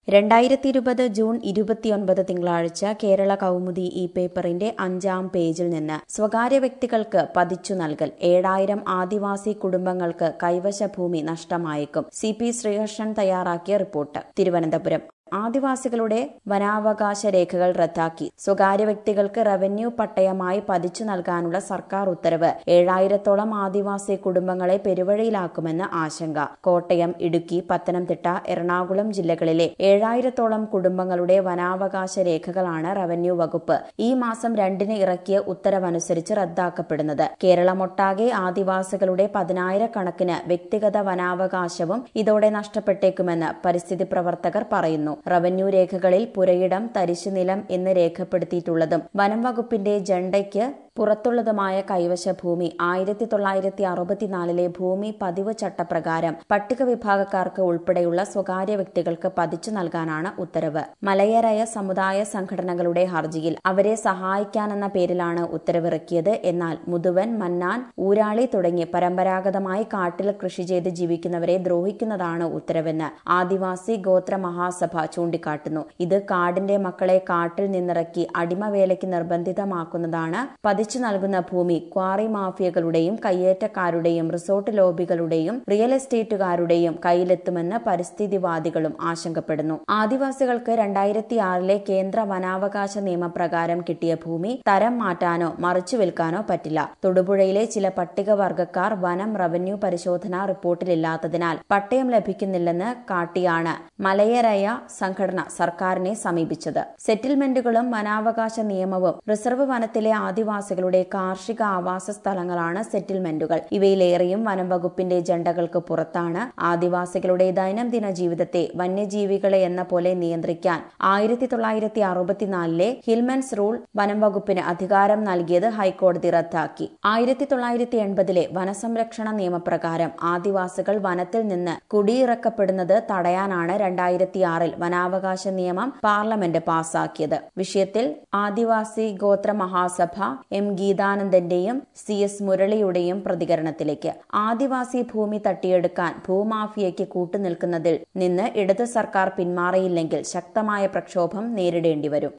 രണ്ടായിരത്തി ഇരുപത് ജൂൺ ഇരുപത്തിയൊൻപത് തിങ്കളാഴ്ച കേരള കൗമുദി ഈ പേപ്പറിന്റെ അഞ്ചാം പേജിൽ നിന്ന് സ്വകാര്യ വ്യക്തികൾക്ക് പതിച്ചു നൽകൽ ഏഴായിരം ആദിവാസി കുടുംബങ്ങൾക്ക് കൈവശ ഭൂമി നഷ്ടമായേക്കും സി പി ശ്രീകൃഷ്ണൻ തയ്യാറാക്കിയ റിപ്പോർട്ട് തിരുവനന്തപുരം ആദിവാസികളുടെ വനാവകാശ രേഖകൾ റദ്ദാക്കി സ്വകാര്യ വ്യക്തികൾക്ക് റവന്യൂ പട്ടയമായി പതിച്ചു നൽകാനുള്ള സർക്കാർ ഉത്തരവ് ഏഴായിരത്തോളം ആദിവാസി കുടുംബങ്ങളെ പെരുവഴിയിലാക്കുമെന്ന് ആശങ്ക കോട്ടയം ഇടുക്കി പത്തനംതിട്ട എറണാകുളം ജില്ലകളിലെ ഏഴായിരത്തോളം കുടുംബങ്ങളുടെ വനാവകാശ രേഖകളാണ് റവന്യൂ വകുപ്പ് ഈ മാസം രണ്ടിന് ഇറക്കിയ ഉത്തരവനുസരിച്ച് റദ്ദാക്കപ്പെടുന്നത് കേരളമൊട്ടാകെ ആദിവാസികളുടെ പതിനായിരക്കണക്കിന് വ്യക്തിഗത വനാവകാശവും ഇതോടെ നഷ്ടപ്പെട്ടേക്കുമെന്ന് പരിസ്ഥിതി പ്രവർത്തകർ പറയുന്നു റവന്യൂ രേഖകളിൽ പുരയിടം തരിശുനിലം എന്ന് രേഖപ്പെടുത്തിയിട്ടുള്ളതും വനം വകുപ്പിന്റെ ജണ്ടയ്ക്ക് പുറത്തുള്ളതുമായ കൈവശ ഭൂമി ആയിരത്തി തൊള്ളായിരത്തി അറുപത്തിനാലിലെ ഭൂമി പതിവ് ചട്ടപ്രകാരം പട്ടിക വിഭാഗക്കാർക്ക് ഉൾപ്പെടെയുള്ള സ്വകാര്യ വ്യക്തികൾക്ക് പതിച്ചു നൽകാനാണ് ഉത്തരവ് മലയരയ സമുദായ സംഘടനകളുടെ ഹർജിയിൽ അവരെ സഹായിക്കാനെന്ന പേരിലാണ് ഉത്തരവിറക്കിയത് എന്നാൽ മുതുവൻ മന്നാൻ ഊരാളി തുടങ്ങി പരമ്പരാഗതമായി കാട്ടിൽ കൃഷി ചെയ്ത് ജീവിക്കുന്നവരെ ദ്രോഹിക്കുന്നതാണ് ഉത്തരവെന്ന് ആദിവാസി ഗോത്ര മഹാസഭ ചൂണ്ടിക്കാട്ടുന്നു ഇത് കാടിന്റെ മക്കളെ കാട്ടിൽ നിന്നിറക്കി അടിമവേലയ്ക്ക് നിർബന്ധിതമാക്കുന്നതാണ് പതിച്ചു നൽകുന്ന ഭൂമി ക്വാറി മാഫിയകളുടെയും കയ്യേറ്റക്കാരുടെയും റിസോർട്ട് ലോബികളുടെയും റിയൽ എസ്റ്റേറ്റുകാരുടെയും കയ്യിലെത്തുമെന്ന് പരിസ്ഥിതിവാദികളും ആശങ്കപ്പെടുന്നു ആദിവാസികൾക്ക് രണ്ടായിരത്തി ആറിലെ കേന്ദ്ര വനാവകാശ നിയമപ്രകാരം കിട്ടിയ ഭൂമി തരം മാറ്റാനോ മറിച്ചു വിൽക്കാനോ പറ്റില്ല തൊടുപുഴയിലെ ചില പട്ടികവർഗക്കാർ വനം റവന്യൂ പരിശോധന റിപ്പോർട്ടിലില്ലാത്തതിനാൽ പട്ടയം ലഭിക്കുന്നില്ലെന്ന് കാട്ടിയാണ് മലയരയ സംഘടന സർക്കാരിനെ സമീപിച്ചത് സെറ്റിൽമെന്റുകളും വനാവകാശ നിയമവും റിസർവ് വനത്തിലെ ആദിവാസികളുടെ കാർഷിക ആവാസ സ്ഥലങ്ങളാണ് സെറ്റിൽമെന്റുകൾ ഇവയിലേറെയും വനം വകുപ്പിന്റെ ജണ്ടകൾക്ക് പുറത്താണ് ആദിവാസികളുടെ ദൈനംദിന ജീവിതത്തെ വന്യജീവികളെ എന്ന പോലെ നിയന്ത്രിക്കാൻ ആയിരത്തി തൊള്ളായിരത്തി അറുപത്തിനാലിലെ ഹിൽമൻസ് റൂൾ വനം വകുപ്പിന് അധികാരം നൽകിയത് ഹൈക്കോടതി റദ്ദാക്കി ആയിരത്തി തൊള്ളായിരത്തി എൺപതിലെ വനസംരക്ഷണ നിയമപ്രകാരം ആദിവാസികൾ വനത്തിൽ നിന്ന് കുടിയിറക്കപ്പെടുന്നത് തടയാനാണ് രണ്ടായിരത്തി ആറിൽ വനാവകാശ നിയമം പാർലമെന്റ് പാസാക്കിയത് വിഷയത്തിൽ ആദിവാസി ഗോത്ര മഹാസഭ എം ഗീതാനന്ദന്റെയും സി എസ് മുരളിയുടെയും പ്രതികരണത്തിലേക്ക് ആദിവാസി ഭൂമി തട്ടിയെടുക്കാൻ ഭൂമാഫിയയ്ക്ക് കൂട്ടുനിൽക്കുന്നതിൽ നിന്ന് ഇടതു സർക്കാർ പിന്മാറിയില്ലെങ്കിൽ ശക്തമായ പ്രക്ഷോഭം നേരിടേണ്ടി വരും